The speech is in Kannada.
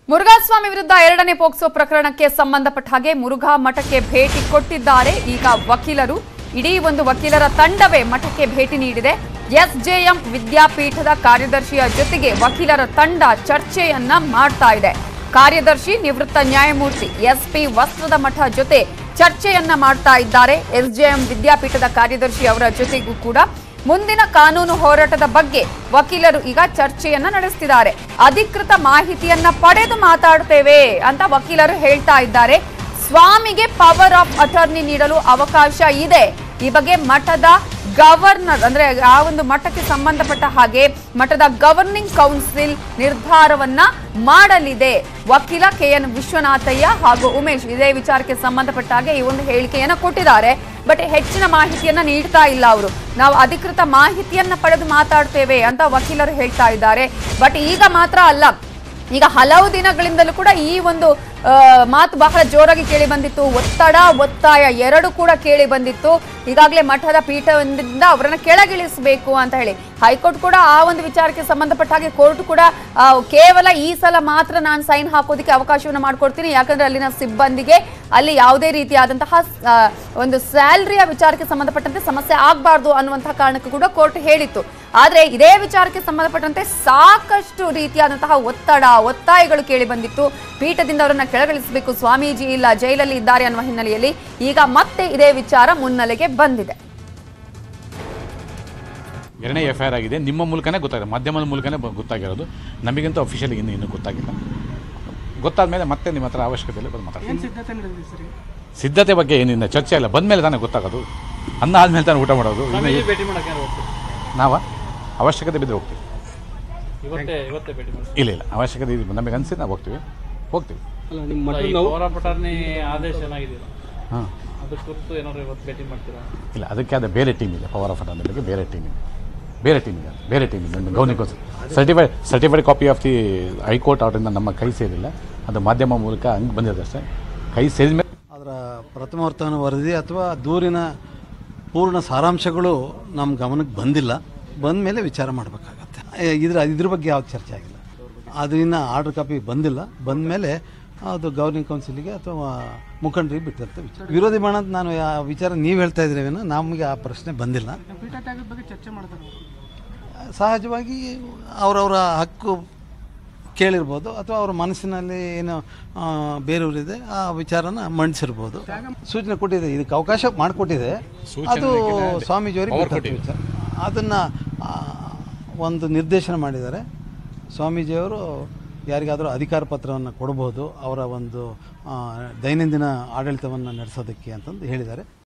ಮುರುಘಾಸ್ವಾಮಿ ವಿರುದ್ಧ ಎರಡನೇ ಪೋಕ್ಸೋ ಪ್ರಕರಣಕ್ಕೆ ಸಂಬಂಧಪಟ್ಟ ಹಾಗೆ ಮುರುಘಾ ಮಠಕ್ಕೆ ಭೇಟಿ ಕೊಟ್ಟಿದ್ದಾರೆ ಈಗ ವಕೀಲರು ಇಡೀ ಒಂದು ವಕೀಲರ ತಂಡವೇ ಮಠಕ್ಕೆ ಭೇಟಿ ನೀಡಿದೆ ಎಸ್ಜೆಎಂ ವಿದ್ಯಾಪೀಠದ ಕಾರ್ಯದರ್ಶಿಯ ಜೊತೆಗೆ ವಕೀಲರ ತಂಡ ಚರ್ಚೆಯನ್ನ ಮಾಡ್ತಾ ಇದೆ ಕಾರ್ಯದರ್ಶಿ ನಿವೃತ್ತ ನ್ಯಾಯಮೂರ್ತಿ ಎಸ್ಪಿ ವಸ್ತ್ರದ ಮಠ ಜೊತೆ ಚರ್ಚೆಯನ್ನ ಮಾಡ್ತಾ ಇದ್ದಾರೆ ಎಸ್ಜೆಎಂ ವಿದ್ಯಾಪೀಠದ ಕಾರ್ಯದರ್ಶಿ ಅವರ ಜೊತೆಗೂ ಕೂಡ ಮುಂದಿನ ಕಾನೂನು ಹೋರಾಟದ ಬಗ್ಗೆ ವಕೀಲರು ಈಗ ಚರ್ಚೆಯನ್ನ ನಡೆಸ್ತಿದ್ದಾರೆ ಅಧಿಕೃತ ಮಾಹಿತಿಯನ್ನ ಪಡೆದು ಮಾತಾಡ್ತೇವೆ ಅಂತ ವಕೀಲರು ಹೇಳ್ತಾ ಇದ್ದಾರೆ ಸ್ವಾಮಿಗೆ ಪವರ್ ಆಫ್ ಅಟರ್ನಿ ನೀಡಲು ಅವಕಾಶ ಇದೆ ಈ ಬಗ್ಗೆ ಮಠದ ಗವರ್ನರ್ ಅಂದ್ರೆ ಆ ಒಂದು ಮಠಕ್ಕೆ ಸಂಬಂಧಪಟ್ಟ ಹಾಗೆ ಮಠದ ಗವರ್ನಿಂಗ್ ಕೌನ್ಸಿಲ್ ನಿರ್ಧಾರವನ್ನ ಮಾಡಲಿದೆ ವಕೀಲ ಕೆ ಎನ್ ವಿಶ್ವನಾಥಯ್ಯ ಹಾಗೂ ಉಮೇಶ್ ಇದೇ ವಿಚಾರಕ್ಕೆ ಸಂಬಂಧಪಟ್ಟ ಹಾಗೆ ಈ ಒಂದು ಹೇಳಿಕೆಯನ್ನ ಕೊಟ್ಟಿದ್ದಾರೆ ಬಟ್ ಹೆಚ್ಚಿನ ಮಾಹಿತಿಯನ್ನ ನೀಡ್ತಾ ಇಲ್ಲ ಅವರು ನಾವು ಅಧಿಕೃತ ಮಾಹಿತಿಯನ್ನ ಪಡೆದು ಮಾತಾಡ್ತೇವೆ ಅಂತ ವಕೀಲರು ಹೇಳ್ತಾ ಇದ್ದಾರೆ ಬಟ್ ಈಗ ಮಾತ್ರ ಅಲ್ಲ ಈಗ ಹಲವು ದಿನಗಳಿಂದಲೂ ಕೂಡ ಈ ಒಂದು ಆ, ಮಾತು ಬಹಳ ಜೋರಾಗಿ ಕೇಳಿ ಬಂದಿತ್ತು ಒತ್ತಡ ಒತ್ತಾಯ ಎರಡು ಕೂಡ ಕೇಳಿ ಬಂದಿತ್ತು ಈಗಾಗಲೇ ಮಠದ ಪೀಠದಿಂದ ಅವರನ್ನ ಕೆಳಗಿಳಿಸಬೇಕು ಅಂತ ಹೇಳಿ ಹೈಕೋರ್ಟ್ ಕೂಡ ಆ ಒಂದು ವಿಚಾರಕ್ಕೆ ಸಂಬಂಧಪಟ್ಟ ಹಾಗೆ ಕೋರ್ಟ್ ಕೂಡ ಆ, ಕೇವಲ ಈ ಸಲ ಮಾತ್ರ ನಾನು ಸೈನ್ ಹಾಕೋದಕ್ಕೆ ಅವಕಾಶವನ್ನು ಮಾಡಿಕೊಡ್ತೀನಿ ಯಾಕಂದ್ರೆ ಅಲ್ಲಿನ ಸಿಬ್ಬಂದಿಗೆ ಅಲ್ಲಿ ಯಾವುದೇ ರೀತಿಯಾದಂತಹ ಆ, ಒಂದು ಸ್ಯಾಲ್ರಿಯ ವಿಚಾರಕ್ಕೆ ಸಂಬಂಧಪಟ್ಟಂತೆ ಸಮಸ್ಯೆ ಆಗಬಾರ್ದು ಅನ್ನುವಂತಹ ಕಾರಣಕ್ಕೂ ಕೂಡ ಕೋರ್ಟ್ ಹೇಳಿತ್ತು ಆದ್ರೆ ಇದೇ ವಿಚಾರಕ್ಕೆ ಸಂಬಂಧಪಟ್ಟಂತೆ ಸಾಕಷ್ಟು ರೀತಿಯಾದಂತಹ ಒತ್ತಡ ಒತ್ತಾಯಗಳು ಕೇಳಿ ಬಂದಿತ್ತು ಪೀಠದಿಂದ ಅವರನ್ನ ಕೆಳಗಿಳಿಸಬೇಕು ಸ್ವಾಮೀಜಿ ಇಲ್ಲ ಜೈಲಲ್ಲಿ ಇದ್ದಾರೆ ಅನ್ನುವ ಹಿನ್ನೆಲೆಯಲ್ಲಿ ಈಗ ಮತ್ತೆ ಇದೇ ವಿಚಾರ ಮುನ್ನೆಲೆಗೆ ಬಂದಿದೆ ಎರಡನೇ ಎಫ್ ಐ ಆರ್ ಆಗಿದೆ ನಿಮ್ಮ ಮೂಲಕನೇ ಗೊತ್ತಾಗಿದೆ ಮಾಧ್ಯಮದ ಮೂಲಕನೇ ಬ- ಗೊತ್ತಾಗಿರೋದು ನಮಗಂತೂ ಅಫಿಷಿಯಲ್ ಇನ್ನೂ ಇನ್ನೂ ಗೊತ್ತಾಗಿಲ್ಲ ಗೊತ್ತಾದ ಮೇಲೆ ಮತ್ತೆ ನಿಮ್ಮ ಹತ್ರ ಅವಶ್ಯಕತೆ ಇಲ್ಲ ಬಂದು ಮಾತಾಡ್ತೀನಿ ಏನು ಸಿದ್ಧತೆ ನಡೆದಿದೆ ಸರ್ ಈಗ? ಸಿದ್ಧತೆ ಬಗ್ಗೆ ಏನಿಲ್ಲ ಚರ್ಚೆ ಇಲ್ಲ ಬಂದ ಮೇಲೆ ತಾನೇ ಗೊತ್ತಾಗೋದು ಅನ್ನ ಆದ್ಮೇಲೆ ತಾನೇ ಊಟ ಮಾಡೋದು ಇನ್ನು ಸ್ವಾಮೀಜಿ ಭೇಟಿ ಮಾಡಕ್ಕೆ ಯಾರು ಹೋಗ್ತೀರಿ ನಾವ ಅವಶ್ಯಕತೆ ಬಿದ್ದರೆ ಹೋಗ್ತೀವಿ ಇವತ್ತೇ ಇವತ್ತೇ ಭೇಟಿ ಮಾಡಿ ಇಲ್ಲ ಇಲ್ಲ ಅವಶ್ಯಕತೆ ಇದೆ ನಮಗೆ ಅನಿಸಿ ನಾವು ಹೋಗ್ತೀವಿ ಹೋಗ್ತೀವಿ ಅಲ್ಲ ನಿಮ್ಮ ಮಠ ಪೌರ ಪಟಾರ್ನಿ ಆದೇಶ ಏನಾಗಿದೆಯಲ್ಲ ಹಾಂ ಅದ್ರ ಕುರಿತು ಏನಾದ್ರು ಇವತ್ತು ಭೇಟಿ ಮಾಡ್ತೀರಾ ಇಲ್ಲ ಅದಕ್ಕೆ ಅದೇ ಬೇರೆ ಟೀಮ್ ಇದೆ ಪವರ್ ಆಫ್ ಅಟರ್ನಿ ಬಗ್ಗೆ ಬೇರೆ ಟೀಮ್ ಇದೆ ಬೇರೆ ಟೀಮ್ ಇದೆ ಬೇರೆ ಟೀಮ್ ಇದೆ ಗೌನಿಕೋಸ್ certified certified copy of the high court ಆರ್ಡರಿಂದ ನಮ್ಮ ಕೈ ಸೇರಿಲ್ಲ ಅದು ಮಾಧ್ಯಮ ಮೂಲಕ ಹಂಗೆ ಬಂದಿದೆ ಅಷ್ಟೇ ಕೈ ಸೇರಿದ ಮೇಲೆ ಅದರ ಪ್ರಥಮ ವರ್ತಮಾನ ವರದಿ ಅಥವಾ ದೂರಿನ ಪೂರ್ಣ ಸಾರಾಂಶಗಳು ನಮ್ಮ ಗಮನಕ್ಕೆ ಬಂದಿಲ್ಲ ಬಂದ ಮೇಲೆ ವಿಚಾರ ಮಾಡಬೇಕಾಗತ್ತೆ ಇದ್ರ ಇದ್ರ ಬಗ್ಗೆ ಯಾವ್ದು ಚರ್ಚೆ ಆಗಿಲ್ಲ ಅದು ಇನ್ನು ಆರ್ಡರ್ ಕಾಪಿ ಬಂದಿಲ್ಲ ಬಂದ ಮೇಲೆ ಅದು ಗವರ್ನಿಂಗ್ ಕೌನ್ಸಿಲಿಗೆ ಅಥವಾ ಮುಖಂಡರಿಗೆ ಬಿಟ್ಟಿರುತ್ತೆ ವಿಚಾರ ವಿರೋಧಿ ಬಾಣ ಅಂತ ನಾನು ಆ ವಿಚಾರ ನೀವು ಹೇಳ್ತಾ ಇದ್ರೇವೇನೋ ನಮಗೆ ಆ ಪ್ರಶ್ನೆ ಬಂದಿಲ್ಲ ಪೀಠ ತ್ಯಾಗದ ಬಗ್ಗೆ ಚರ್ಚೆ ಮಾಡ್ತಾರೆ ಸಹಜವಾಗಿ ಅವರವರ ಹಕ್ಕು ಕೇಳಿರ್ಬೋದು ಅಥವಾ ಅವ್ರ ಮನಸ್ಸಿನಲ್ಲಿ ಏನು ಆ, ಬೇರೆಯವರಿದೆ ಆ ವಿಚಾರನ ಮಂಡಿಸಿರ್ಬೋದು ಸೂಚನೆ ಕೊಟ್ಟಿದೆ ಇದಕ್ಕೆ ಅವಕಾಶ ಮಾಡಿಕೊಟ್ಟಿದೆ ಅದು ಸ್ವಾಮೀಜಿಯವರಿಗೆ ಬಿಟ್ಟಂತ ವಿಚಾರ ಅದನ್ನು ಒಂದು ನಿರ್ದೇಶನ ಮಾಡಿದ್ದಾರೆ ಸ್ವಾಮೀಜಿಯವರು ಯಾರಿಗಾದರೂ ಅಧಿಕಾರ ಪತ್ರವನ್ನು ಕೊಡಬಹುದು ಅವರ ಒಂದು ಆ, ದೈನಂದಿನ ಆಡಳಿತವನ್ನು ನಡೆಸೋದಕ್ಕೆ ಅಂತಂದು ಹೇಳಿದ್ದಾರೆ